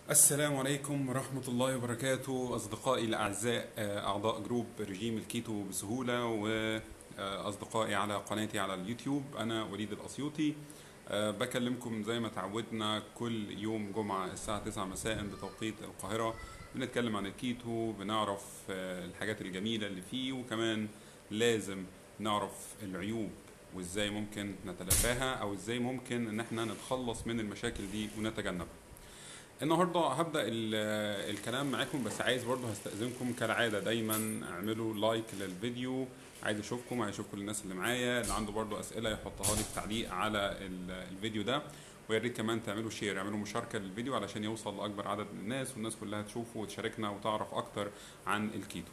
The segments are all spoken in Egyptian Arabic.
السلام عليكم ورحمة الله وبركاته أصدقائي الأعزاء آه، أعضاء جروب رجيم الكيتو بسهولة وأصدقائي على قناتي على اليوتيوب أنا وليد الأسيوطي آه، بكلمكم زي ما تعودنا كل يوم جمعة الساعة 9 مساء بتوقيت القاهرة بنتكلم عن الكيتو بنعرف آه، الحاجات الجميلة اللي فيه وكمان لازم نعرف العيوب وازاي ممكن نتلافاها او ازاي ممكن ان احنا نتخلص من المشاكل دي ونتجنبها النهارده هبدا ال- الكلام معاكم بس عايز برضه هستاذنكم كالعاده دايما اعملوا لايك للفيديو عايز اشوفكم عايز اشوف كل الناس اللي معايا اللي عنده برضه اسئله يحطها لي في تعليق على ال- الفيديو ده ويا ريت كمان تعملوا شير اعملوا مشاركه للفيديو علشان يوصل لاكبر عدد من الناس والناس كلها تشوفه وتشاركنا وتعرف اكتر عن الكيتو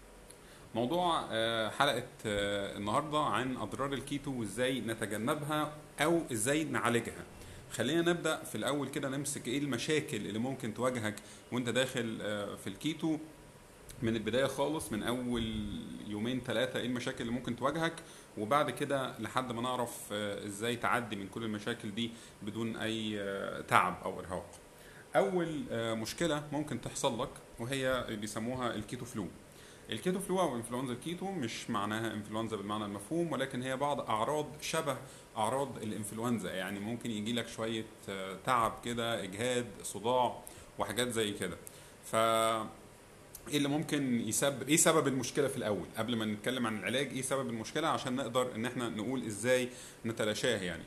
موضوع آه، حلقة آه، النهاردة عن أضرار الكيتو وإزاي نتجنبها أو إزاي نعالجها خلينا نبدأ في الأول كده نمسك إيه المشاكل اللي ممكن تواجهك وأنت داخل آه، في الكيتو من البداية خالص من أول يومين ثلاثة إيه المشاكل اللي ممكن تواجهك وبعد كده لحد ما نعرف آه، إزاي تعدي من كل المشاكل دي بدون أي آه، تعب أو إرهاق أول آه، مشكلة ممكن تحصل لك وهي بيسموها الكيتو فلو الكيتو فلو او انفلونزا الكيتو مش معناها انفلونزا بالمعنى المفهوم ولكن هي بعض اعراض شبه اعراض الانفلونزا يعني ممكن يجي لك شويه آه، تعب كده اجهاد صداع وحاجات زي كده ف ايه اللي ممكن يسبب ايه سبب المشكله في الاول قبل ما نتكلم عن العلاج ايه سبب المشكله عشان نقدر ان احنا نقول ازاي نتلاشاها يعني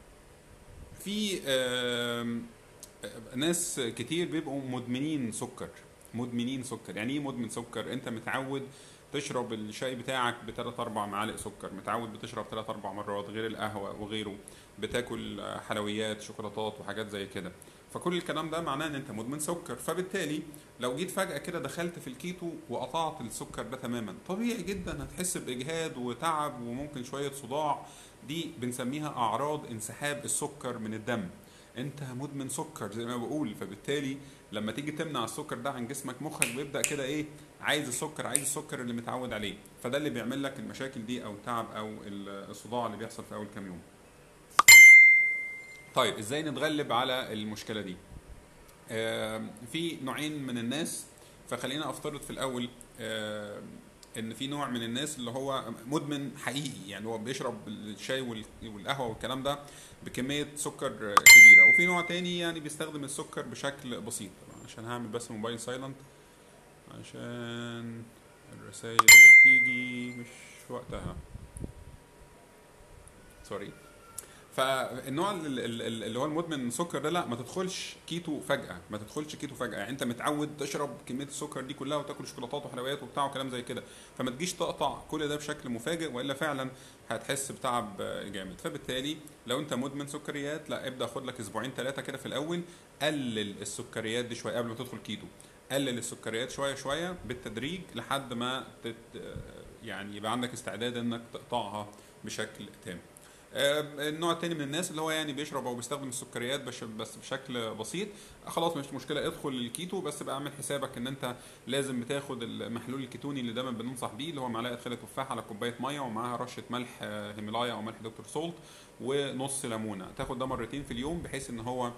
في آم، ناس كتير بيبقوا مدمنين سكر مدمنين سكر يعني ايه مدمن سكر انت متعود تشرب الشاي بتاعك بثلاث اربع معالق سكر متعود بتشرب ثلاث اربع مرات غير القهوه وغيره بتاكل حلويات شوكولاتات وحاجات زي كده فكل الكلام ده معناه ان انت مدمن سكر فبالتالي لو جيت فجاه كده دخلت في الكيتو وقطعت السكر ده تماما طبيعي جدا هتحس باجهاد وتعب وممكن شويه صداع دي بنسميها اعراض انسحاب السكر من الدم انت مدمن سكر زي ما بقول فبالتالي لما تيجي تمنع السكر ده عن جسمك مخك بيبدا كده ايه عايز السكر عايز السكر اللي متعود عليه فده اللي بيعمل لك المشاكل دي او التعب او الصداع اللي بيحصل في اول كام يوم طيب ازاي نتغلب على المشكله دي آم، في نوعين من الناس فخلينا افترض في الاول آم، ان في نوع من الناس اللي هو مدمن حقيقي يعني هو بيشرب الشاي وال- والقهوه والكلام ده بكميه سكر كبيره وفي نوع تاني يعني بيستخدم السكر بشكل بسيط طبعا عشان هعمل بس موبايل سايلنت عشان الرسائل اللي بتيجي مش وقتها سوري فالنوع ال- ال- ال- اللي هو المدمن سكر ده لا ما تدخلش كيتو فجأة ما تدخلش كيتو فجأة يعني انت متعود تشرب كمية السكر دي كلها وتاكل شوكولاتات وحلويات وبتاع وكلام زي كده فما تجيش تقطع كل ده بشكل مفاجئ والا فعلا هتحس بتعب آه، جامد فبالتالي لو انت مدمن سكريات لا ابدا خد لك اسبوعين ثلاثة كده في الاول قلل السكريات دي شوية قبل ما تدخل كيتو قلل السكريات شوية شوية بالتدريج لحد ما تت يعني يبقى عندك استعداد انك تقطعها بشكل تام آه، النوع التاني من الناس اللي هو يعني بيشرب او بيستخدم السكريات بس بس بشكل بسيط خلاص مش مشكله ادخل الكيتو بس بقى اعمل حسابك ان انت لازم بتاخد المحلول الكيتوني اللي دايما بننصح بيه اللي هو معلقه خل تفاح على كوبايه ميه ومعاها رشه ملح آه، هيمالايا او ملح دكتور سولت ونص ليمونه تاخد ده مرتين في اليوم بحيث ان هو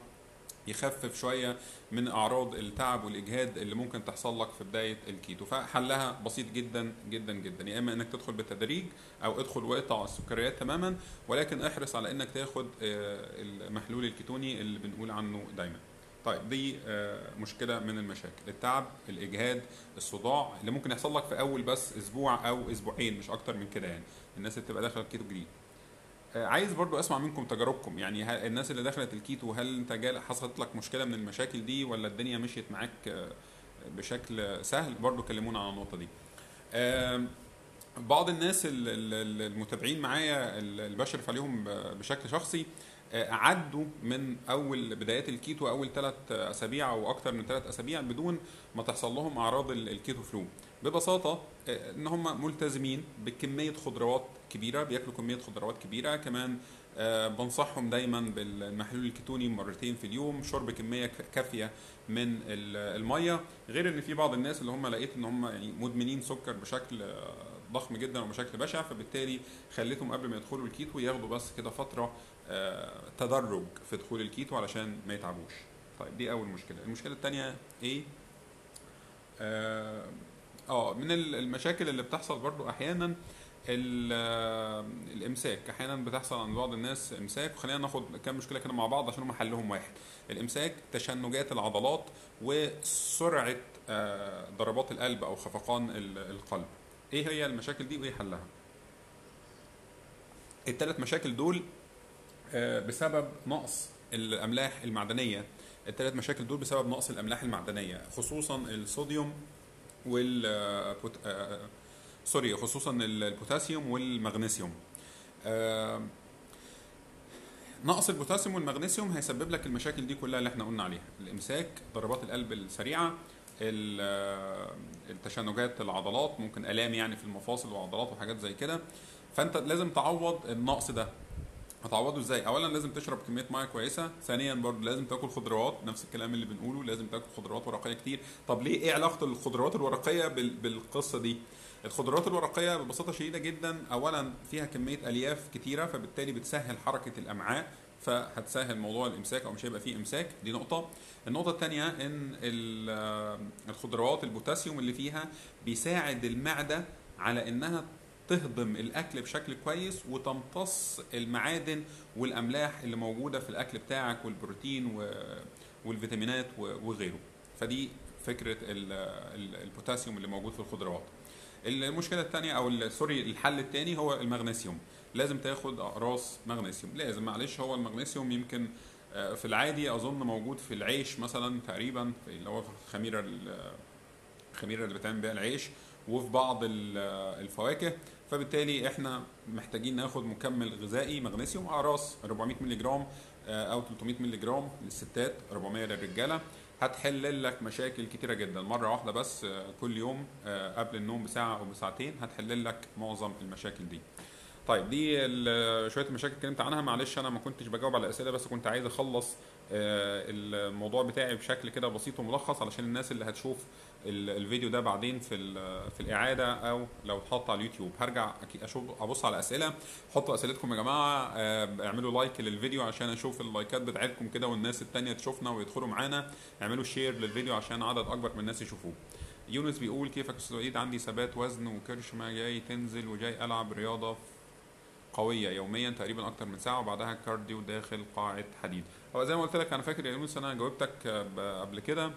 يخفف شويه من اعراض التعب والاجهاد اللي ممكن تحصل لك في بدايه الكيتو فحلها بسيط جدا جدا جدا يا اما انك تدخل بالتدريج او ادخل واقطع السكريات تماما ولكن احرص على انك تاخد آه، المحلول الكيتوني اللي بنقول عنه دايما طيب دي آه، مشكله من المشاكل التعب الاجهاد الصداع اللي ممكن يحصل لك في اول بس اسبوع او اسبوعين مش اكتر من كده يعني الناس اللي بتبقى داخله الكيتو جديد آه، عايز برضو اسمع منكم تجاربكم يعني هل الناس اللي دخلت الكيتو هل انت جال حصلت لك مشكله من المشاكل دي ولا الدنيا مشيت معاك آه، بشكل سهل برضو كلمونا عن النقطه دي آم، بعض الناس ال- ال- ال- المتابعين معايا ال- اللي بشرف عليهم ب- بشكل شخصي آه، عدوا من اول بدايات الكيتو اول ثلاث اسابيع او اكتر من ثلاث اسابيع بدون ما تحصل لهم اعراض ال- الكيتو فلو ببساطه آه، ان هم ملتزمين بكميه خضروات كبيره بياكلوا كميه خضروات كبيره كمان آه، بنصحهم دايما بالمحلول الكيتوني مرتين في اليوم شرب كميه ك- كافيه من ال- الميه غير ان في بعض الناس اللي هم لقيت ان هم يعني مدمنين سكر بشكل آه، ضخم جدا وبشكل بشع فبالتالي خليتهم قبل ما يدخلوا الكيتو ياخدوا بس كده فتره آه، تدرج في دخول الكيتو علشان ما يتعبوش طيب دي اول مشكله المشكله الثانيه ايه اه آه، من ال- المشاكل اللي بتحصل برضو احيانا ال- آه، الامساك احيانا بتحصل عند بعض الناس امساك وخلينا ناخد كام مشكله كده مع بعض عشان هم حلهم واحد الامساك تشنجات العضلات وسرعه آه، ضربات القلب او خفقان ال- القلب ايه هي المشاكل دي وايه حلها الثلاث مشاكل دول آه، بسبب نقص الاملاح المعدنيه الثلاث مشاكل دول بسبب نقص الاملاح المعدنيه خصوصا الصوديوم وال آه، بوت- آه، سوري خصوصا البوتاسيوم والمغنيسيوم آه، نقص البوتاسيوم والمغنيسيوم هيسبب لك المشاكل دي كلها اللي احنا قلنا عليها الامساك ضربات القلب السريعه ال- آه، التشنجات العضلات ممكن الام يعني في المفاصل وعضلات وحاجات زي كده فانت لازم تعوض النقص ده هتعوضه ازاي؟ اولا لازم تشرب كميه ميه كويسه، ثانيا برضه لازم تاكل خضروات نفس الكلام اللي بنقوله لازم تاكل خضروات ورقيه كتير، طب ليه ايه علاقه الخضروات الورقيه بال- بالقصه دي؟ الخضروات الورقيه ببساطه شديده جدا اولا فيها كميه الياف كتيره فبالتالي بتسهل حركه الامعاء فهتسهل موضوع الامساك او مش هيبقى فيه امساك دي نقطه النقطه الثانيه ان ال- آه، الخضروات البوتاسيوم اللي فيها بيساعد المعده على انها تهضم الاكل بشكل كويس وتمتص المعادن والاملاح اللي موجوده في الاكل بتاعك والبروتين و- والفيتامينات و- وغيره فدي فكره ال- ال- البوتاسيوم اللي موجود في الخضروات المشكله الثانيه او ال- سوري الحل الثاني هو المغنيسيوم لازم تاخد اقراص مغنيسيوم لازم معلش هو المغنيسيوم يمكن آه، في العادي اظن موجود في العيش مثلا تقريبا في اللي هو في الخميره ال- الخميره اللي بتعمل بيها العيش وفي بعض ال- الفواكه فبالتالي احنا محتاجين ناخد مكمل غذائي مغنيسيوم اقراص 400 مللي جرام آه، او 300 مللي جرام للستات 400 للرجاله هتحل لك مشاكل كتيره جدا مره واحده بس آه، كل يوم آه، قبل النوم بساعه او بساعتين هتحل لك معظم المشاكل دي طيب دي ال- شويه المشاكل اتكلمت عنها معلش انا ما كنتش بجاوب على الاسئله بس كنت عايز اخلص آه، الموضوع بتاعي بشكل كده بسيط وملخص علشان الناس اللي هتشوف ال- الفيديو ده بعدين في ال- في الاعاده او لو اتحط على اليوتيوب هرجع اكيد اشوف ابص على اسئله حطوا اسئلتكم يا جماعه آه، اعملوا لايك للفيديو عشان اشوف اللايكات بتاعتكم كده والناس التانية تشوفنا ويدخلوا معانا اعملوا شير للفيديو عشان عدد اكبر من الناس يشوفوه يونس بيقول كيفك يا استاذ وليد عندي ثبات وزن وكرش ما جاي تنزل وجاي العب رياضه قويه يوميا تقريبا اكتر من ساعه وبعدها كارديو داخل قاعه حديد هو زي ما قلت لك انا فاكر يا يونس انا جاوبتك آه، ب- قبل كده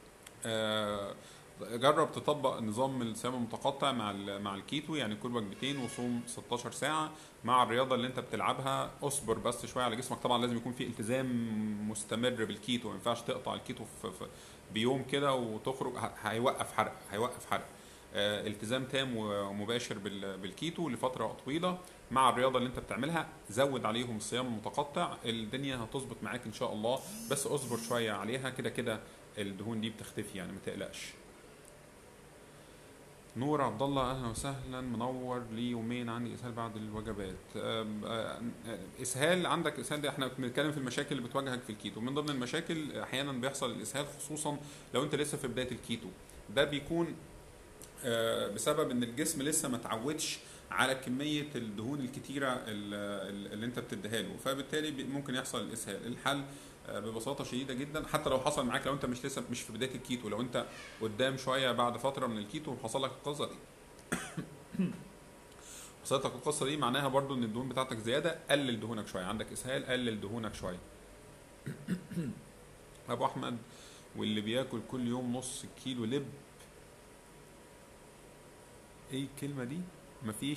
آه، جرب تطبق نظام الصيام المتقطع مع ال- مع الكيتو يعني كل وجبتين وصوم 16 ساعه مع الرياضه اللي انت بتلعبها اصبر بس شويه على جسمك طبعا لازم يكون في التزام مستمر بالكيتو ما ينفعش تقطع الكيتو في في بيوم كده وتخرج ه- هيوقف حرق هيوقف حرق آه، التزام تام ومباشر بال- بالكيتو لفتره طويله مع الرياضه اللي انت بتعملها زود عليهم الصيام المتقطع الدنيا هتظبط معاك ان شاء الله بس اصبر شويه عليها كده كده الدهون دي بتختفي يعني ما تقلقش نور عبد الله اهلا وسهلا منور لي يومين عندي اسهال بعد الوجبات أم، أه، اسهال عندك اسهال ده احنا بنتكلم في المشاكل اللي بتواجهك في الكيتو من ضمن المشاكل احيانا بيحصل الاسهال خصوصا لو انت لسه في بدايه الكيتو ده بيكون آه، بسبب ان الجسم لسه ما اتعودش على كميه الدهون الكتيره ال- اللي انت بتديها له فبالتالي بي- ممكن يحصل الاسهال الحل آه، ببساطه شديده جدا حتى لو حصل معاك لو انت مش لسه مش في بدايه الكيتو لو انت قدام شويه بعد فتره من الكيتو وحصل لك القصه دي حصلت لك القصه دي معناها برضو ان الدهون بتاعتك زياده قلل دهونك شويه عندك اسهال قلل دهونك شويه ابو احمد واللي بياكل كل يوم نص كيلو لب ايه الكلمه دي مفيش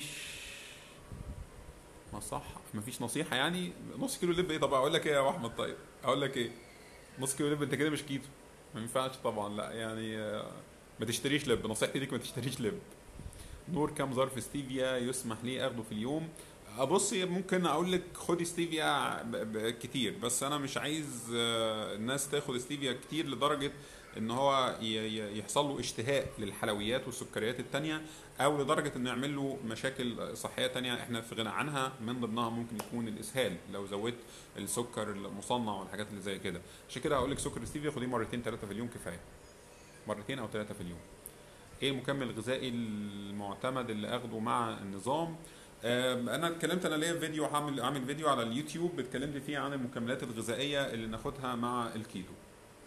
مصح مفيش نصيحه يعني نص كيلو لب ايه طب اقول لك ايه يا ابو احمد طيب اقول لك ايه نص كيلو لب انت كده مش كيتو ما ينفعش طبعا لا يعني آه، ما تشتريش لب نصيحتي ليك ما تشتريش لب نور كام ظرف ستيفيا يسمح لي اخده في اليوم بصي ممكن اقول لك خدي ستيفيا ب- ب- كتير بس انا مش عايز آه، الناس تاخد ستيفيا كتير لدرجه ان هو ي- ي- يحصل له اشتهاء للحلويات والسكريات التانية او لدرجه انه يعمل له مشاكل صحيه تانية احنا في غنى عنها من ضمنها ممكن يكون الاسهال لو زودت السكر المصنع والحاجات اللي زي كده عشان كده هقول لك سكر ستيفيا خديه مرتين ثلاثه في اليوم كفايه مرتين او ثلاثه في اليوم ايه المكمل الغذائي المعتمد اللي اخده مع النظام آم، انا اتكلمت انا ليا فيديو عامل عامل فيديو على اليوتيوب اتكلمت فيه عن المكملات الغذائيه اللي ناخدها مع الكيتو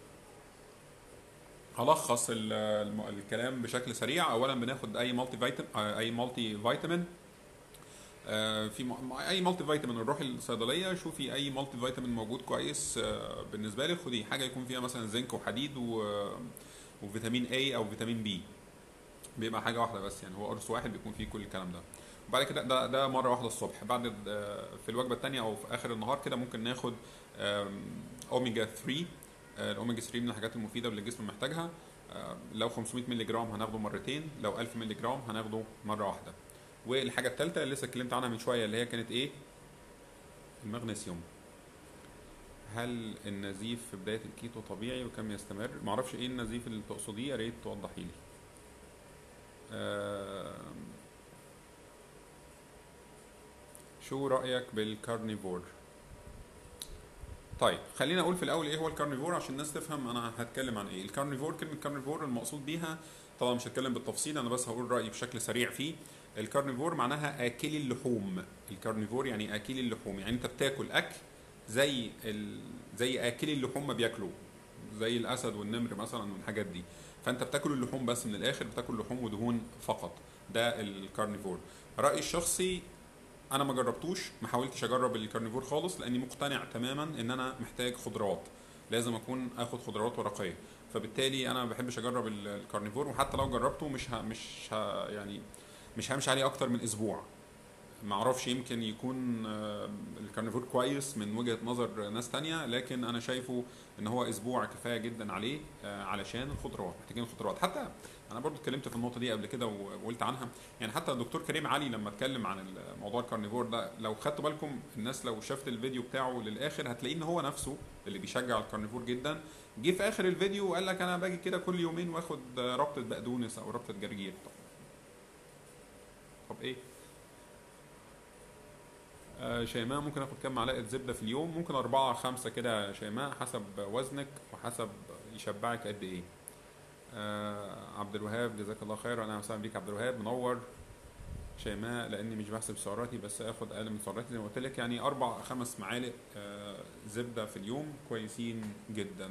هلخص ال- الم- الكلام بشكل سريع اولا بناخد اي مالتي فيتامين اي مالتي فيتامين آه، في م- اي مالتي فيتامين نروح الصيدليه شوفي اي مالتي فيتامين موجود كويس آه، بالنسبه لك خدي حاجه يكون فيها مثلا زنك وحديد و- وفيتامين A او فيتامين B بيبقى حاجه واحده بس يعني هو قرص واحد بيكون فيه كل الكلام ده وبعد كده ده ده مره واحده الصبح بعد ال- في الوجبه الثانيه او في اخر النهار كده ممكن ناخد آم، اوميجا 3 آه، الاوميجا 3 من الحاجات المفيده اللي الجسم محتاجها آه، لو 500 مللي جرام هناخده مرتين لو 1000 مللي جرام هناخده مره واحده والحاجه الثالثه اللي لسه اتكلمت عنها من شويه اللي هي كانت ايه المغنيسيوم هل النزيف في بدايه الكيتو طبيعي وكم يستمر معرفش ايه النزيف اللي تقصديه يا ريت توضحي لي آم، شو رأيك بالكارنيفور؟ طيب خلينا اقول في الاول ايه هو الكارنيفور عشان الناس تفهم انا هتكلم عن ايه الكارنيفور كلمه كارنيفور المقصود بيها طبعا مش هتكلم بالتفصيل انا بس هقول رايي بشكل سريع فيه الكارنيفور معناها اكلي اللحوم الكارنيفور يعني اكلي اللحوم يعني انت بتاكل اكل زي ال... زي اكلي اللحوم ما بياكلوا زي الاسد والنمر مثلا والحاجات دي فانت بتاكل اللحوم بس من الاخر بتاكل لحوم ودهون فقط ده الكارنيفور رايي الشخصي انا ما جربتوش ما حاولتش اجرب الكارنيفور خالص لاني مقتنع تماما ان انا محتاج خضروات لازم اكون اخد خضروات ورقيه فبالتالي انا ما بحبش اجرب ال- الكارنيفور وحتى لو جربته مش ه... مش ه... يعني مش همشي عليه اكتر من اسبوع ما اعرفش يمكن يكون آه، الكارنيفور كويس من وجهة نظر ناس تانية لكن انا شايفه ان هو اسبوع كفاية جدا عليه آه، علشان الخضروات محتاجين الخضروات حتى انا برضو اتكلمت في النقطة دي قبل كده وقلت عنها يعني حتى الدكتور كريم علي لما اتكلم عن موضوع الكارنيفور ده لو خدتوا بالكم الناس لو شافت الفيديو بتاعه للاخر هتلاقيه ان هو نفسه اللي بيشجع الكارنيفور جدا جه في اخر الفيديو وقال لك انا باجي كده كل يومين واخد آه، ربطة بقدونس او ربطة جرجير طب, طب ايه آه، شيماء ممكن اخد كام معلقه زبده في اليوم ممكن أربعة خمسة كده يا شيماء حسب وزنك وحسب يشبعك قد ايه آه، عبد الوهاب جزاك الله خير انا وسهلا بيك عبد الوهاب منور شيماء لاني مش بحسب سعراتي بس اخد اقل من سعراتي زي ما قلت لك يعني اربع خمس معالق آه، زبده في اليوم كويسين جدا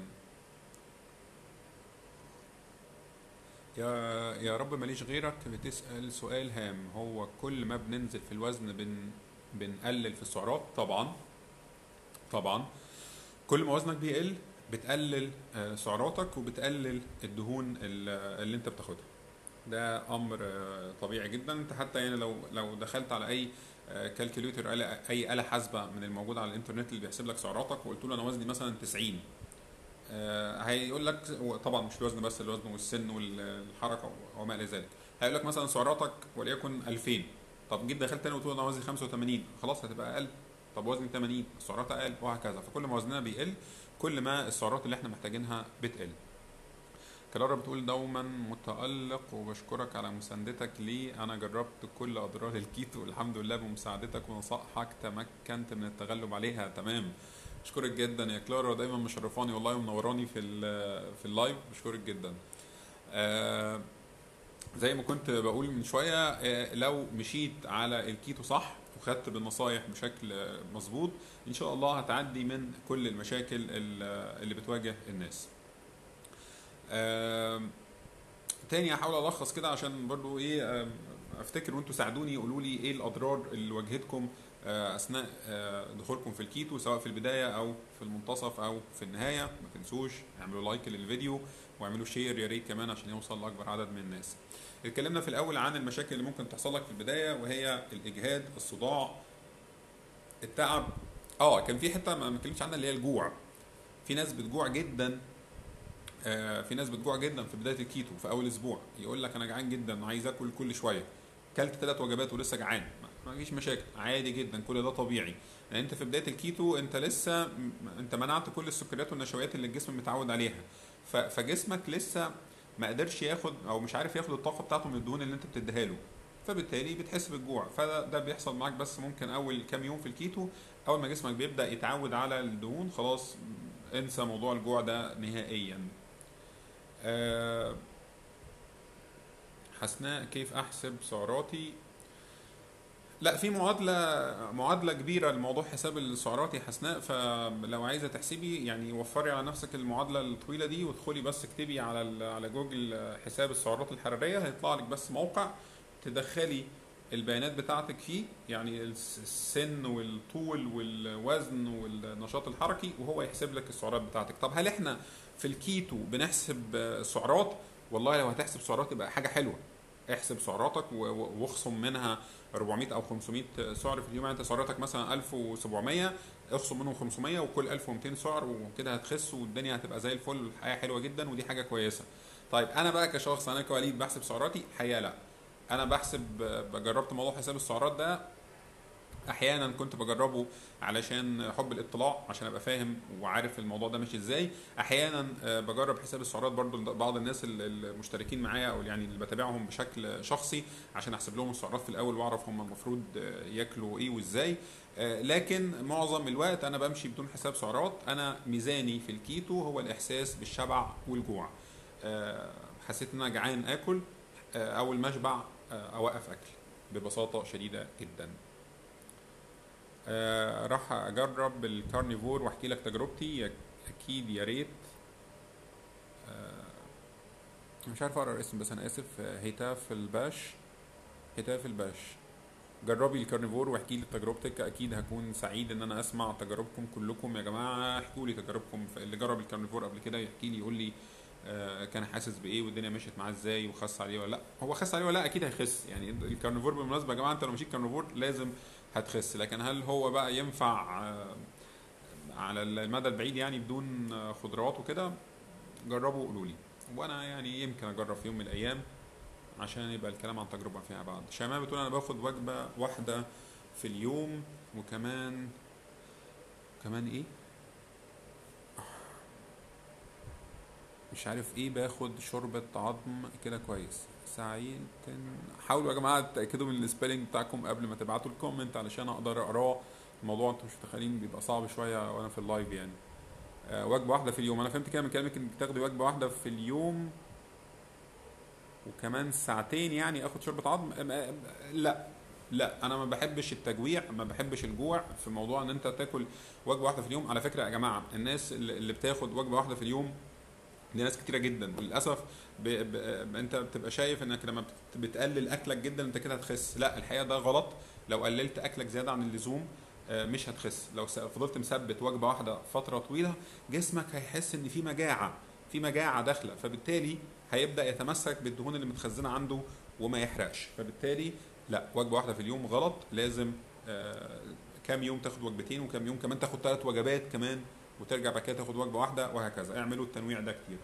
يا يا رب ماليش غيرك بتسأل سؤال هام هو كل ما بننزل في الوزن بن بنقلل في السعرات طبعا طبعا كل ما وزنك بيقل بتقلل آه، سعراتك وبتقلل الدهون ال- اللي انت بتاخدها ده امر آه، طبيعي جدا انت حتى يعني لو لو دخلت على اي كالكوليتر اي آلة حاسبة من الموجودة على الانترنت اللي بيحسب لك سعراتك وقلت له انا وزني مثلا 90 آه، هيقول لك طبعا مش الوزن بس الوزن والسن والحركه وما الى ذلك هيقول لك مثلا سعراتك وليكن 2000 طب جيت دخلت تاني وقلت له انا وزني 85 خلاص هتبقى اقل طب وزني 80 السعرات اقل وهكذا فكل ما وزننا بيقل كل ما السعرات اللي احنا محتاجينها بتقل كلارا بتقول دوما متألق وبشكرك على مساندتك لي أنا جربت كل أضرار الكيتو والحمد لله بمساعدتك ونصائحك تمكنت من التغلب عليها تمام بشكرك جدا يا كلارا دايما مشرفاني والله ومنوراني في ال- في اللايف بشكرك جدا آه زي ما كنت بقول من شويه آه، لو مشيت على الكيتو صح وخدت بالنصايح بشكل آه، مظبوط ان شاء الله هتعدي من كل المشاكل ال- اللي بتواجه الناس آم، تاني هحاول الخص كده عشان برضو ايه آم، افتكر وانتوا ساعدوني قولوا لي ايه الاضرار اللي واجهتكم آه، اثناء آه، دخولكم في الكيتو سواء في البدايه او في المنتصف او في النهايه ما تنسوش اعملوا لايك للفيديو واعملوا شير يا ريت كمان عشان يوصل لاكبر عدد من الناس اتكلمنا في الاول عن المشاكل اللي ممكن تحصل لك في البدايه وهي الاجهاد الصداع التعب اه كان في حته ما ما اتكلمتش عنها اللي هي الجوع في ناس بتجوع جدا آه، في ناس بتجوع جدا في بدايه الكيتو في اول اسبوع يقول لك انا جعان جدا عايز اكل كل شويه كلت ثلاث وجبات ولسه جعان ما- ما فيش مشاكل عادي جدا كل ده طبيعي لان انت في بدايه الكيتو انت لسه م- انت منعت كل السكريات والنشويات اللي الجسم متعود عليها ف- فجسمك لسه ما قدرش ياخد او مش عارف ياخد الطاقه بتاعته من الدهون اللي انت بتديها له فبالتالي بتحس بالجوع فده ده بيحصل معاك بس ممكن اول كام يوم في الكيتو اول ما جسمك بيبدا يتعود على الدهون خلاص انسى موضوع الجوع ده نهائيا آه، حسناء كيف احسب سعراتي لا في معادله معادله كبيره لموضوع حساب السعرات يا حسناء فلو عايزه تحسبي يعني وفري على نفسك المعادله الطويله دي وادخلي بس اكتبي على ال- على جوجل حساب السعرات الحراريه هيطلع لك بس موقع تدخلي البيانات بتاعتك فيه يعني الس- السن والطول والوزن والنشاط الحركي وهو يحسب لك السعرات بتاعتك طب هل احنا في الكيتو بنحسب آه، سعرات والله لو هتحسب سعرات يبقى حاجه حلوه احسب سعراتك و- و- واخصم منها 400 او 500 سعر في اليوم يعني انت سعراتك مثلا 1700 اخصم منهم 500 وكل 1200 سعر وكده هتخس والدنيا هتبقى زي الفل والحياه حلوه جدا ودي حاجه كويسه طيب انا بقى كشخص انا كوليد بحسب سعراتي الحقيقه لا انا بحسب جربت موضوع حساب السعرات ده احيانا كنت بجربه علشان حب الاطلاع عشان ابقى فاهم وعارف الموضوع ده ماشي ازاي احيانا آه، بجرب حساب السعرات برضو لبعض الناس ال- المشتركين معايا او يعني اللي بتابعهم بشكل شخصي عشان احسب لهم السعرات في الاول واعرف هم المفروض آه، ياكلوا ايه وازاي آه، لكن معظم الوقت انا بمشي بدون حساب سعرات انا ميزاني في الكيتو هو الاحساس بالشبع والجوع آه، حسيت ان انا جعان اكل آه، اول ما اشبع آه، اوقف اكل ببساطه شديده جدا آه، راح اجرب الكارنيفور واحكي لك تجربتي يا- اكيد يا ريت آه، مش عارف اقرا الاسم بس انا اسف آه، هتاف الباش هتاف الباش جربي الكارنيفور واحكي لي تجربتك اكيد هكون سعيد ان انا اسمع تجاربكم كلكم يا جماعه احكوا لي تجاربكم في- اللي جرب الكارنيفور قبل كده يحكي لي يقول لي آه، كان حاسس بايه والدنيا مشيت معاه ازاي وخس عليه ولا لا هو خس عليه ولا لا اكيد هيخس يعني الكارنيفور بالمناسبه يا جماعه انت لو مشيت كارنيفور لازم هتخس لكن هل هو بقى ينفع آه، على المدى البعيد يعني بدون آه، خضروات وكده جربوا وقولوا لي وانا يعني يمكن اجرب في يوم من الايام عشان يبقى الكلام عن تجربه فيها بعد شيماء بتقول انا باخد وجبه واحده في اليوم وكمان كمان ايه مش عارف ايه باخد شوربة عظم كده كويس سعيد حاولوا يا جماعة تتأكدوا من السبيلنج بتاعكم قبل ما تبعتوا الكومنت علشان اقدر اقراه الموضوع انتوا مش متخيلين بيبقى صعب شوية وانا في اللايف يعني آه، وجبة واحدة في اليوم انا فهمت كده من كلامك انك تاخدي وجبة واحدة في اليوم وكمان ساعتين يعني اخد شوربة عظم أم- أم- لا لا انا ما بحبش التجويع ما بحبش الجوع في موضوع ان انت تاكل وجبه واحده في اليوم على فكره يا جماعه الناس اللي اللي بتاخد وجبه واحده في اليوم دي ناس كتيره جدا وللاسف ب... ب... انت بتبقى شايف انك لما بت- بتقلل اكلك جدا انت كده هتخس لا الحقيقه ده غلط لو قللت اكلك زياده عن اللزوم آه، مش هتخس لو س- فضلت مثبت وجبه واحده فتره طويله جسمك هيحس ان في مجاعه في مجاعه داخله فبالتالي هيبدا يتمسك بالدهون اللي متخزنه عنده وما يحرقش فبالتالي لا وجبه واحده في اليوم غلط لازم آه، كام يوم تاخد وجبتين وكام يوم كمان تاخد ثلاث وجبات كمان وترجع بعد كده تاخد وجبه واحده وهكذا اعملوا التنويع ده كتير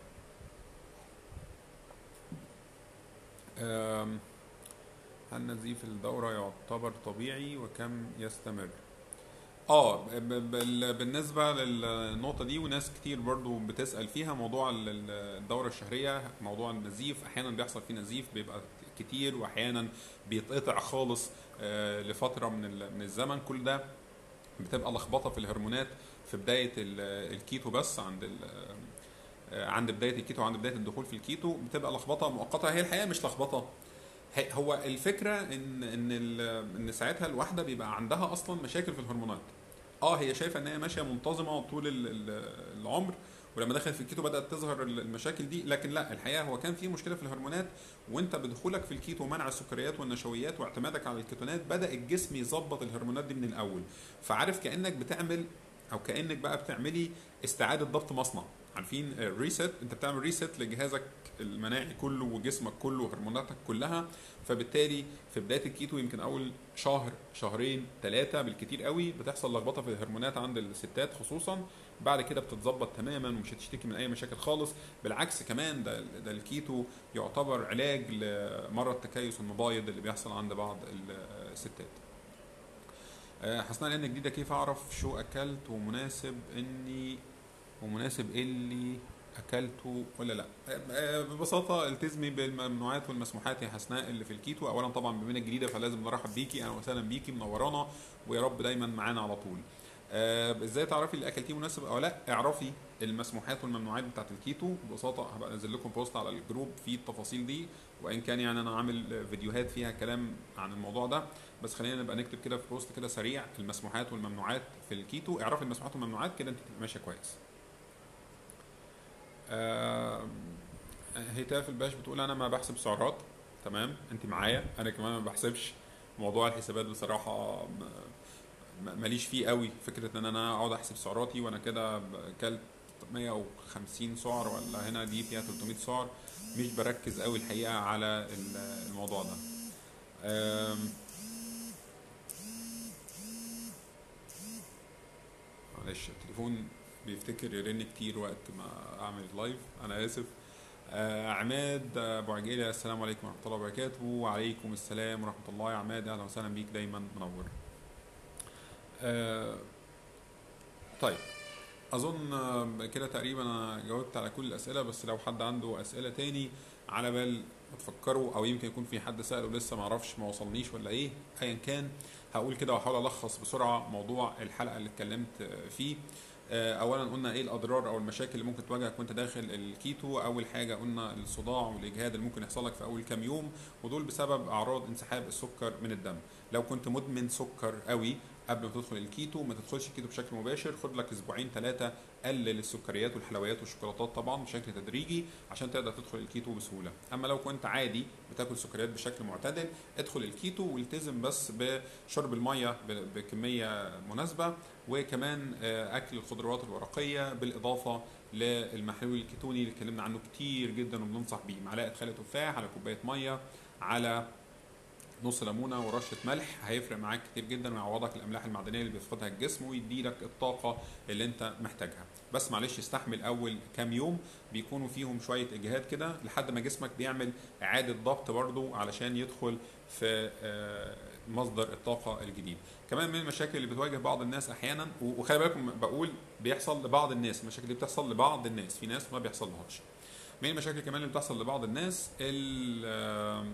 آم، هل نزيف الدورة يعتبر طبيعي وكم يستمر؟ اه ب- بال- بالنسبة للنقطة دي وناس كتير برضو بتسأل فيها موضوع ال- ال- الدورة الشهرية موضوع النزيف أحيانا بيحصل فيه نزيف بيبقى كتير وأحيانا بيتقطع خالص آه، لفترة من ال- من الزمن كل ده بتبقى لخبطة في الهرمونات في بداية ال- الكيتو بس عند ال- آه، عند بدايه الكيتو وعند بدايه الدخول في الكيتو بتبقى لخبطه مؤقته هي الحقيقه مش لخبطه هي- هو الفكره ان ان ال- ان ساعتها الواحده بيبقى عندها اصلا مشاكل في الهرمونات اه هي شايفه ان هي ماشيه منتظمه طول ال- ال- العمر ولما دخلت في الكيتو بدات تظهر ال- المشاكل دي لكن لا الحقيقه هو كان في مشكله في الهرمونات وانت بدخولك في الكيتو ومنع السكريات والنشويات واعتمادك على الكيتونات بدا الجسم يظبط الهرمونات دي من الاول فعارف كانك بتعمل او كانك بقى بتعملي استعاده ضبط مصنع عارفين الريست انت بتعمل ريست لجهازك المناعي كله وجسمك كله وهرموناتك كلها فبالتالي في بدايه الكيتو يمكن اول شهر شهرين ثلاثه بالكتير قوي بتحصل لخبطه في الهرمونات عند الستات خصوصا بعد كده بتتظبط تماما ومش هتشتكي من اي مشاكل خالص بالعكس كمان ده ده الكيتو يعتبر علاج لمرض تكيس المبايض اللي بيحصل عند بعض الستات آه، حسنا لان جديده كيف اعرف شو اكلت ومناسب اني ومناسب إيه اللي اكلته ولا لا آه، آه، ببساطه التزمي بالممنوعات والمسموحات يا حسناء اللي في الكيتو اولا طبعا بما انك جديده فلازم نرحب بيكي اهلا وسهلا بيكي منورانا ويا رب دايما معانا على طول آه، ازاي تعرفي اللي اكلتيه مناسب او لا اعرفي المسموحات والممنوعات بتاعت الكيتو ببساطه هبقى انزل لكم بوست على الجروب فيه التفاصيل دي وان كان يعني انا عامل فيديوهات فيها كلام عن الموضوع ده بس خلينا نبقى نكتب كده في بوست كده سريع المسموحات والممنوعات في الكيتو اعرف المسموحات والممنوعات كده انت تبقى ماشيه كويس آه هتاف الباش بتقول انا ما بحسب سعرات تمام انت معايا انا كمان ما بحسبش موضوع الحسابات بصراحه م- ماليش فيه قوي فكره ان انا اقعد احسب سعراتي وانا كده كلت 150 سعر ولا هنا دي فيها 300 سعر مش بركز قوي الحقيقه على ال- الموضوع ده آم، معلش التليفون بيفتكر يرن كتير وقت ما اعمل لايف انا اسف آه عماد ابو عجيله السلام عليكم ورحمه الله وبركاته وعليكم السلام ورحمه الله يا عماد اهلا وسهلا بيك دايما منور آه طيب اظن آه، كده تقريبا انا جاوبت على كل الاسئله بس لو حد عنده اسئله تاني على بال ما تفكروا او يمكن يكون في حد ساله لسه ما اعرفش ما وصلنيش ولا ايه ايا كان هقول كده واحاول الخص بسرعه موضوع الحلقه اللي اتكلمت آه، فيه آه، اولا قلنا ايه الاضرار او المشاكل اللي ممكن تواجهك وانت داخل الكيتو اول حاجه قلنا الصداع والاجهاد اللي ممكن يحصل لك في اول كام يوم ودول بسبب اعراض انسحاب السكر من الدم لو كنت مدمن سكر قوي قبل ما تدخل الكيتو ما تدخلش الكيتو بشكل مباشر خد لك اسبوعين ثلاثه قلل السكريات والحلويات والشوكولاتات طبعا بشكل تدريجي عشان تقدر تدخل الكيتو بسهوله اما لو كنت عادي بتاكل سكريات بشكل معتدل ادخل الكيتو والتزم بس بشرب الميه ب- بكميه مناسبه وكمان آه، اكل الخضروات الورقيه بالاضافه للمحلول الكيتوني اللي اتكلمنا عنه كتير جدا وبننصح بيه معلقه خل تفاح على كوبايه ميه على نص ليمونه ورشه ملح هيفرق معاك كتير جدا ويعوضك الاملاح المعدنيه اللي بيفقدها الجسم ويدي لك الطاقه اللي انت محتاجها بس معلش استحمل اول كام يوم بيكونوا فيهم شويه اجهاد كده لحد ما جسمك بيعمل اعاده ضبط برضو علشان يدخل في آه، مصدر الطاقه الجديد كمان من المشاكل اللي بتواجه بعض الناس احيانا و- وخلي بالكم بقول بيحصل لبعض الناس المشاكل دي بتحصل لبعض الناس في ناس ما بيحصلهاش من المشاكل كمان اللي بتحصل لبعض الناس ال- آم،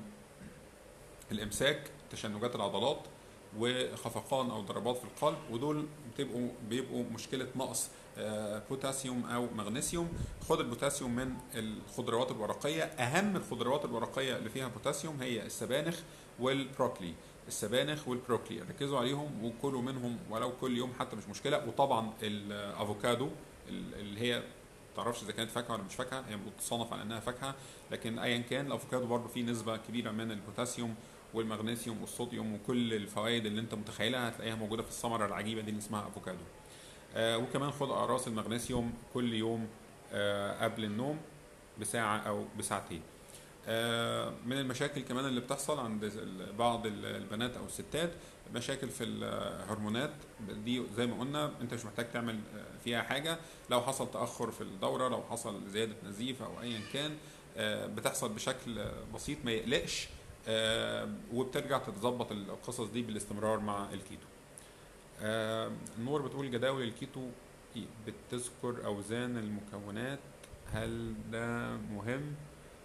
الامساك تشنجات العضلات وخفقان او ضربات في القلب ودول بتبقوا بيبقوا مشكله نقص آه، بوتاسيوم او مغنيسيوم خد البوتاسيوم من الخضروات الورقيه اهم الخضروات الورقيه اللي فيها بوتاسيوم هي السبانخ والبروكلي السبانخ والبروكلي ركزوا عليهم وكلوا منهم ولو كل يوم حتى مش مشكله وطبعا الافوكادو ال- اللي هي تعرفش اذا كانت فاكهه ولا مش فاكهه هي بتصنف على انها فاكهه لكن ايا كان الافوكادو برضه فيه نسبه كبيره من البوتاسيوم والمغنيسيوم والصوديوم وكل الفوائد اللي انت متخيلها هتلاقيها موجوده في الثمره العجيبه دي اللي اسمها افوكادو آه وكمان خد اقراص المغنيسيوم كل يوم آه قبل النوم بساعه او بساعتين آه من المشاكل كمان اللي بتحصل عند ال- بعض ال- البنات او الستات مشاكل في الهرمونات دي زي ما قلنا انت مش محتاج تعمل آه، فيها حاجه لو حصل تاخر في الدوره لو حصل زياده نزيف او ايا كان آه، بتحصل بشكل آه، بسيط ما يقلقش آه، وبترجع تتظبط القصص دي بالاستمرار مع الكيتو آه، نور بتقول جداول الكيتو بتذكر اوزان المكونات هل ده مهم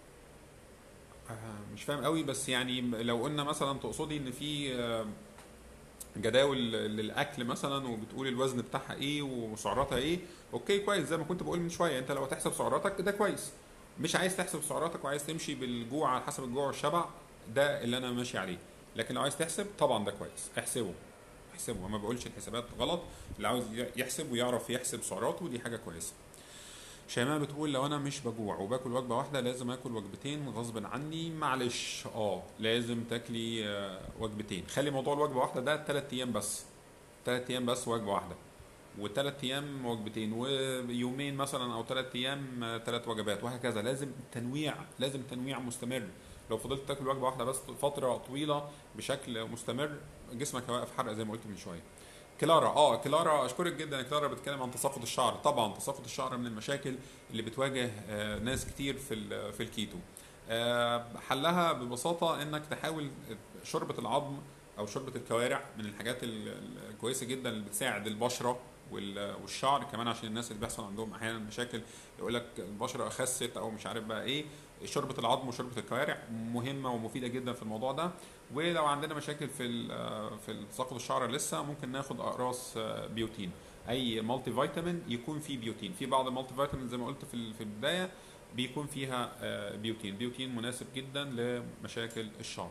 آه، مش فاهم قوي بس يعني لو قلنا مثلا تقصدي ان في آه، جداول للاكل مثلا وبتقول الوزن بتاعها ايه وسعراتها ايه اوكي كويس زي ما كنت بقول من شويه انت لو هتحسب سعراتك ده كويس مش عايز تحسب سعراتك وعايز تمشي بالجوع على حسب الجوع والشبع ده اللي انا ماشي عليه لكن لو عايز تحسب طبعا ده كويس احسبه احسبه ما بقولش الحسابات غلط اللي عاوز يحسب ويعرف يحسب سعراته دي حاجه كويسه شيماء بتقول لو انا مش بجوع وباكل وجبه واحده لازم اكل وجبتين غصب عني معلش اه لازم تاكلي آه، وجبتين خلي موضوع الوجبه واحده ده ثلاث ايام بس ثلاث ايام بس وجبه واحده وثلاث ايام وجبتين ويومين مثلا او ثلاث ايام ثلاث وجبات وهكذا لازم تنويع لازم تنويع مستمر لو فضلت تاكل وجبه واحده بس فتره طويله بشكل مستمر جسمك هيوقف حرق زي ما قلت من شويه كلارا اه كلارا اشكرك جدا يا كلارا بتتكلم عن تساقط الشعر طبعا تساقط الشعر من المشاكل اللي بتواجه آه، ناس كتير في ال- في الكيتو آه، حلها ببساطه انك تحاول شوربه العظم او شوربه الكوارع من الحاجات ال- ال- الكويسه جدا اللي بتساعد البشره وال- والشعر كمان عشان الناس اللي بيحصل عندهم احيانا مشاكل يقول لك البشره خست او مش عارف بقى ايه شوربه العظم وشوربه الكوارع مهمه ومفيده جدا في الموضوع ده ولو عندنا مشاكل في ال- في تساقط الشعر لسه ممكن ناخد اقراص بيوتين اي مالتي فيتامين يكون فيه بيوتين في بعض المالتي فيتامين زي ما قلت في ال- في البدايه بيكون فيها آه، بيوتين بيوتين مناسب جدا لمشاكل الشعر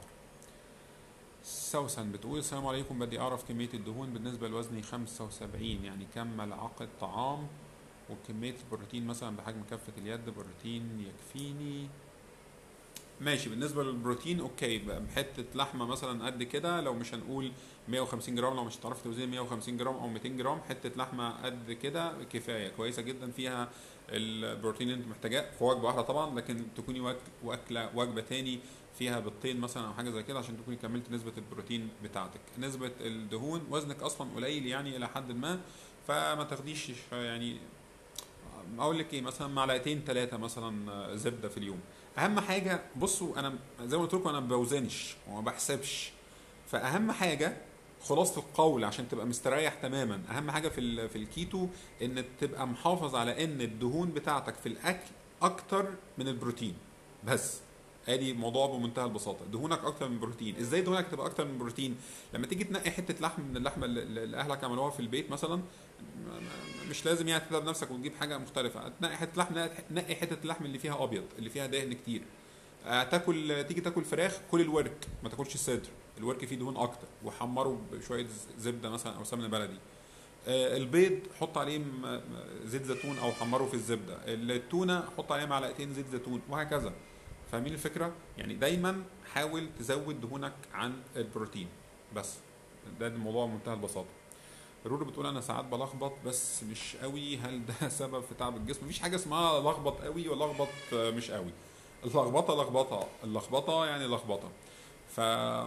سوسن بتقول السلام عليكم بدي اعرف كميه الدهون بالنسبه لوزني 75 يعني كم ملعقه طعام وكميه البروتين مثلا بحجم كفه اليد بروتين يكفيني ماشي بالنسبه للبروتين اوكي بقى حته لحمه مثلا قد كده لو مش هنقول 150 جرام لو مش هتعرف توزني 150 جرام او 200 جرام حته لحمه قد كده كفايه كويسه جدا فيها البروتين اللي انت محتاجاه في وجبه واحده طبعا لكن تكوني واك- واكله وجبه تاني فيها بيضتين مثلا او حاجه زي كده عشان تكوني كملت نسبه البروتين بتاعتك نسبه الدهون وزنك اصلا قليل يعني الى حد ما فما تاخديش يعني اقول لك ايه مثلا معلقتين ثلاثه مثلا زبده في اليوم اهم حاجه بصوا انا زي ما قلت لكم انا ما بوزنش وما بحسبش فاهم حاجه خلاصه القول عشان تبقى مستريح تماما اهم حاجه في ال- في الكيتو ان تبقى محافظ على ان الدهون بتاعتك في الاكل اكتر من البروتين بس ادي الموضوع بمنتهى البساطه دهونك اكتر من البروتين ازاي دهونك تبقى اكتر من البروتين لما تيجي تنقي حته لحم من اللحمه اللي اللي اهلك عملوها في البيت مثلا م- م- مش لازم يعني تتعب نفسك وتجيب حاجه مختلفه تنقي حته لحم نقي حته اللحم اللي فيها ابيض اللي فيها دهن كتير آه، تاكل تيجي تاكل فراخ كل الورك ما تاكلش الصدر الورك فيه دهون اكتر وحمره بشويه ز- زبده مثلا او سمنه بلدي آه، البيض حط عليه م- م- زيت زيتون او حمره في الزبده التونه حط عليه معلقتين زيت زيتون وهكذا فاهمين الفكره يعني دايما حاول تزود دهونك عن البروتين بس ده الموضوع بمنتهى البساطه رورو بتقول انا ساعات بلخبط بس مش قوي هل ده سبب في تعب الجسم مفيش حاجه اسمها لخبط قوي ولخبط آه، مش قوي اللخبطه لخبطه اللخبطه يعني لخبطه ف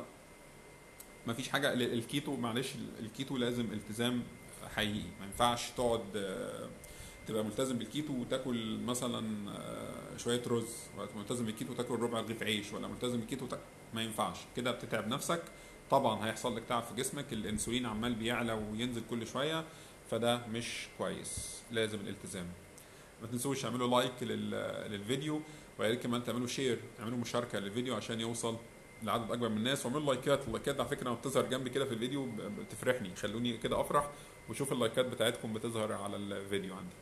مفيش حاجه ال- الكيتو معلش ال- الكيتو لازم التزام حقيقي ما ينفعش تقعد آه، تبقى ملتزم بالكيتو وتاكل مثلا آه، شويه رز ولا تبقى ملتزم بالكيتو وتاكل ربع رغيف عيش ولا ملتزم بالكيتو وتاكل ما ينفعش كده بتتعب نفسك طبعا هيحصل لك تعب في جسمك الانسولين عمال بيعلى وينزل كل شويه فده مش كويس لازم الالتزام ما تنسوش تعملوا لايك لل- للفيديو ويا ريت كمان تعملوا شير اعملوا مشاركه للفيديو عشان يوصل لعدد اكبر من الناس واعملوا لايكات اللايكات على فكره لما بتظهر جنبي كده في الفيديو ب- بتفرحني خلوني كده افرح وشوف اللايكات بتاعتكم بتظهر على الفيديو عندي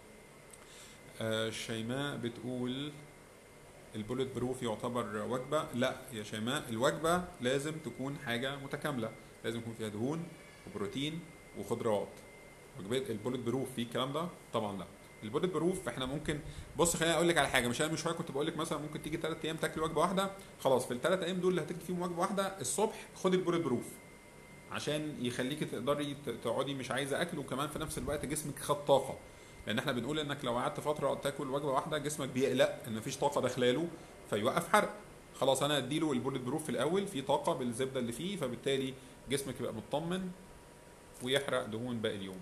آه، شيماء بتقول البوليت بروف يعتبر وجبه لا يا شيماء الوجبه لازم تكون حاجه متكامله لازم يكون فيها دهون وبروتين وخضروات وجبات البوليت بروف فيه الكلام ده طبعا لا البوليت بروف احنا ممكن بص خليني اقول لك على حاجه مش انا من شويه كنت بقول لك مثلا ممكن تيجي ثلاث ايام تاكل وجبه واحده خلاص في الثلاث ايام دول اللي هتاكل فيهم وجبه واحده الصبح خد البوليت بروف عشان يخليكي تقدري ت- تقعدي مش عايزه اكل وكمان في نفس الوقت جسمك خد طاقه لان احنا بنقول انك لو قعدت فتره تاكل وجبه واحده جسمك بيقلق ان مفيش طاقه داخلاله فيوقف حرق خلاص انا اديله البوليت بروف في الاول في طاقه بالزبده اللي فيه فبالتالي جسمك يبقى مطمن ويحرق دهون باقي اليوم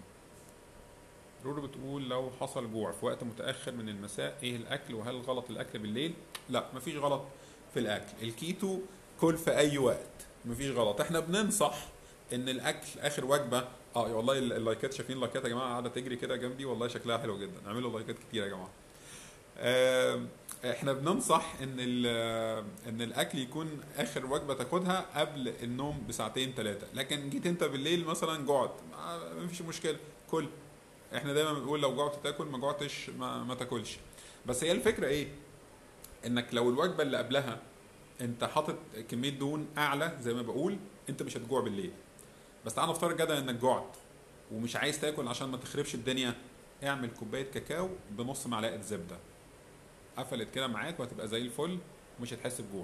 رورو بتقول لو حصل جوع في وقت متاخر من المساء ايه الاكل وهل غلط الاكل بالليل لا مفيش غلط في الاكل الكيتو كل في اي وقت مفيش غلط احنا بننصح ان الاكل اخر وجبه اه والله ال- اللايكات شايفين اللايكات يا جماعه قاعده تجري كده جنبي والله شكلها حلو جدا اعملوا لايكات كتير يا جماعه آه، احنا بننصح ان ال- ان الاكل يكون اخر وجبه تاخدها قبل النوم بساعتين ثلاثه لكن جيت انت بالليل مثلا جعت ما ما فيش مشكله كل احنا دايما بنقول لو جعت تاكل ما جعتش ما, ما تاكلش بس هي الفكره ايه انك لو الوجبه اللي قبلها انت حاطط كميه دهون اعلى زي ما بقول انت مش هتجوع بالليل بس تعال نفترض جدلا انك جعت ومش عايز تاكل عشان ما تخربش الدنيا اعمل كوبايه كاكاو بنص معلقه زبده قفلت كده معاك وهتبقى زي الفل ومش هتحس بجوع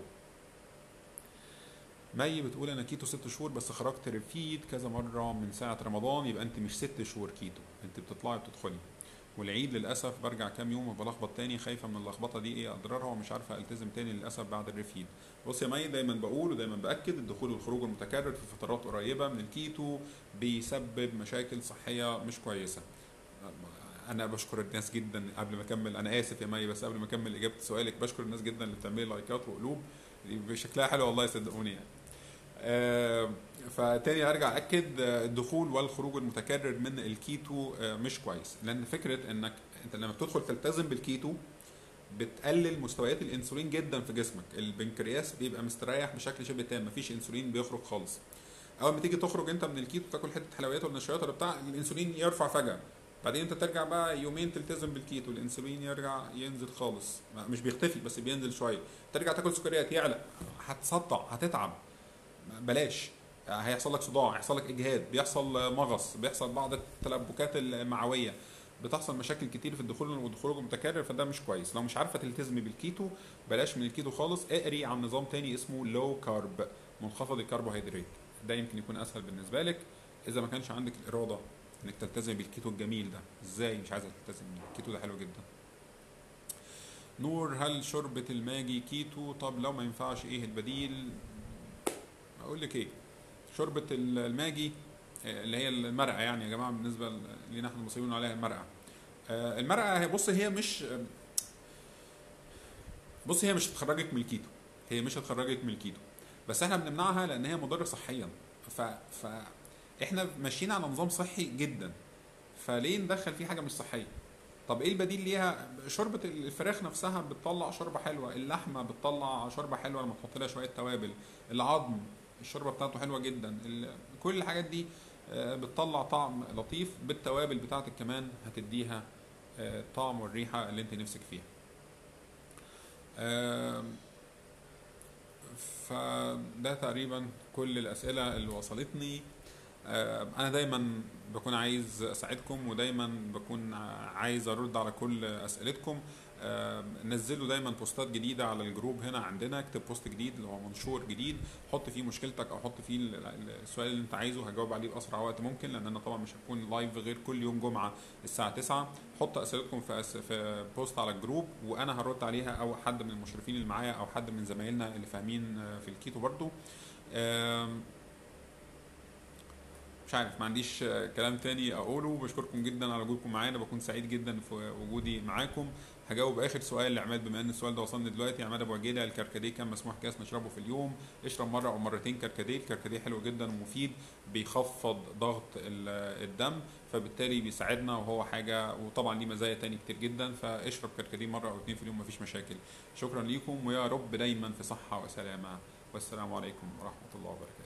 مي بتقول انا كيتو ست شهور بس خرجت رفيد كذا مره من ساعه رمضان يبقى انت مش ست شهور كيتو انت بتطلعي بتدخلي والعيد للاسف برجع كام يوم وبلخبط تاني خايفه من اللخبطه دي ايه اضرارها ومش عارفه التزم تاني للاسف بعد الرفيد بص يا مي دايما بقول ودايما باكد الدخول والخروج المتكرر في فترات قريبه من الكيتو بيسبب مشاكل صحيه مش كويسه انا بشكر الناس جدا قبل ما اكمل انا اسف يا مي بس قبل ما اكمل اجابه سؤالك بشكر الناس جدا اللي بتعمل لايكات وقلوب شكلها حلو والله صدقوني يعني آه، فتاني ارجع اكد آه، الدخول والخروج المتكرر من الكيتو آه، مش كويس لان فكره انك انت لما بتدخل تلتزم بالكيتو بتقلل مستويات الانسولين جدا في جسمك البنكرياس بيبقى مستريح بشكل شبه تام مفيش انسولين بيخرج خالص اول ما تيجي تخرج انت من الكيتو تاكل حته حلويات ولا نشويات ولا بتاع الانسولين يرفع فجاه بعدين انت ترجع بقى يومين تلتزم بالكيتو الانسولين يرجع ينزل خالص مش بيختفي بس بينزل شويه ترجع تاكل سكريات يعلى هتسطع هتتعب بلاش هيحصل لك صداع هيحصل لك اجهاد بيحصل مغص بيحصل بعض التلبكات المعويه بتحصل مشاكل كتير في الدخول والخروج المتكرر فده مش كويس لو مش عارفه تلتزمي بالكيتو بلاش من الكيتو خالص اقري عن نظام تاني اسمه لو كارب منخفض الكربوهيدرات ده يمكن يكون اسهل بالنسبه لك اذا ما كانش عندك الاراده انك تلتزمي بالكيتو الجميل ده ازاي مش عايزه تلتزمي الكيتو ده حلو جدا نور هل شوربة الماجي كيتو طب لو ما ينفعش ايه البديل اقول لك ايه شوربة الماجي اللي هي المرقة يعني يا جماعة بالنسبة لنا احنا المصريين عليها المرقة المرقة هي بص هي مش بص هي مش هتخرجك من الكيتو هي مش هتخرجك من الكيتو بس احنا بنمنعها لان هي مضرة صحيا ف ف احنا ماشيين على نظام صحي جدا فليه ندخل فيه حاجة مش صحية طب ايه البديل ليها شوربه الفراخ نفسها بتطلع شوربه حلوه اللحمه بتطلع شوربه حلوه لما تحط لها شويه توابل العظم الشوربه بتاعته حلوه جدا كل الحاجات دي بتطلع طعم لطيف بالتوابل بتاعتك كمان هتديها الطعم والريحه اللي انت نفسك فيها فده تقريبا كل الاسئله اللي وصلتني انا دايما بكون عايز اساعدكم ودايما بكون عايز ارد على كل اسئلتكم نزلوا دايما بوستات جديده على الجروب هنا عندنا اكتب بوست جديد اللي هو منشور جديد حط فيه مشكلتك او حط فيه السؤال اللي انت عايزه هجاوب عليه باسرع وقت ممكن لان انا طبعا مش هكون لايف غير كل يوم جمعه الساعه 9 حط اسئلتكم في أس... في بوست على الجروب وانا هرد عليها او حد من المشرفين اللي معايا او حد من زمايلنا اللي فاهمين في الكيتو برضو مش عارف ما عنديش كلام تاني اقوله بشكركم جدا على وجودكم معانا بكون سعيد جدا في وجودي معاكم هجاوب اخر سؤال لعماد بما ان السؤال ده وصلني دلوقتي عماد ابو عجيله الكركديه كان مسموح كاس نشربه في اليوم اشرب مره او مرتين كركديه الكركديه حلو جدا ومفيد بيخفض ضغط الدم فبالتالي بيساعدنا وهو حاجه وطبعا ليه مزايا تاني كتير جدا فاشرب كركديه مره او اتنين في اليوم مفيش مشاكل شكرا ليكم ويا رب دايما في صحه وسلامه والسلام عليكم ورحمه الله وبركاته